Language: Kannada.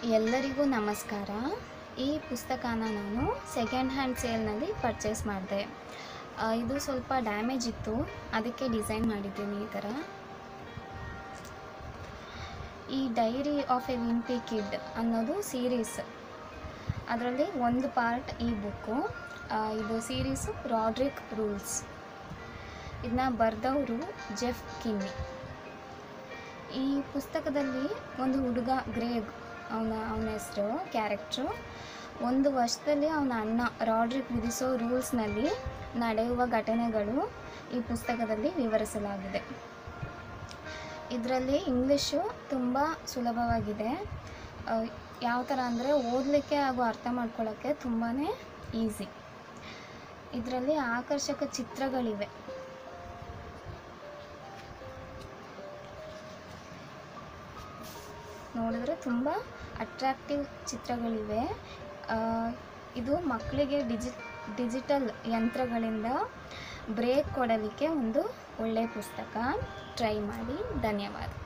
ಎಲ್ಲರಿಗೂ ನಮಸ್ಕಾರ ಈ ಪುಸ್ತಕನ ನಾನು ಸೆಕೆಂಡ್ ಹ್ಯಾಂಡ್ ಸೇಲ್ನಲ್ಲಿ ಪರ್ಚೇಸ್ ಮಾಡಿದೆ ಇದು ಸ್ವಲ್ಪ ಡ್ಯಾಮೇಜ್ ಇತ್ತು ಅದಕ್ಕೆ ಡಿಸೈನ್ ಮಾಡಿದ್ದೀನಿ ಈ ಥರ ಈ diary of a wimpy kid ಅನ್ನೋದು ಸೀರೀಸ್ ಅದರಲ್ಲಿ ಒಂದು ಪಾರ್ಟ್ ಈ ಬುಕ್ಕು ಇದು ಸೀರೀಸು ರಾಡ್ರಿಕ್ ರೂಲ್ಸ್ ಇದನ್ನ ಬರೆದವರು ಜೆಫ್ ಕಿನ್ನಿ ಈ ಪುಸ್ತಕದಲ್ಲಿ ಒಂದು ಹುಡುಗ ಗ್ರೇಗ್ ಅವನ ಅವನ ಹೆಸರು ಕ್ಯಾರೆಕ್ಟ್ರು ಒಂದು ವರ್ಷದಲ್ಲಿ ಅವನ ಅಣ್ಣ ರಾಡ್ರಿಕ್ ವಿಧಿಸೋ ರೂಲ್ಸ್ನಲ್ಲಿ ನಡೆಯುವ ಘಟನೆಗಳು ಈ ಪುಸ್ತಕದಲ್ಲಿ ವಿವರಿಸಲಾಗಿದೆ ಇದರಲ್ಲಿ ಇಂಗ್ಲೀಷು ತುಂಬ ಸುಲಭವಾಗಿದೆ ಆ, ಯಾವ ಥರ ಅಂದರೆ ಓದಲಿಕ್ಕೆ ಹಾಗೂ ಅರ್ಥ ಮಾಡ್ಕೊಳ್ಳೋಕ್ಕೆ ತುಂಬಾ ಈಸಿ ಇದರಲ್ಲಿ ಆಕರ್ಷಕ ಚಿತ್ರಗಳಿವೆ ನೋಡಿದ್ರೆ ತುಂಬ ಅಟ್ರಾಕ್ಟಿವ್ ಚಿತ್ರಗಳಿವೆ ಆ, ಇದು ಮಕ್ಕಳಿಗೆ ಡಿಜಿ ಡಿಜಿಟಲ್ ಯಂತ್ರಗಳಿಂದ ಬ್ರೇಕ್ ಕೊಡಲಿಕ್ಕೆ ಒಂದು ಒಳ್ಳೆಯ ಪುಸ್ತಕ ಟ್ರೈ ಮಾಡಿ ಧನ್ಯವಾದ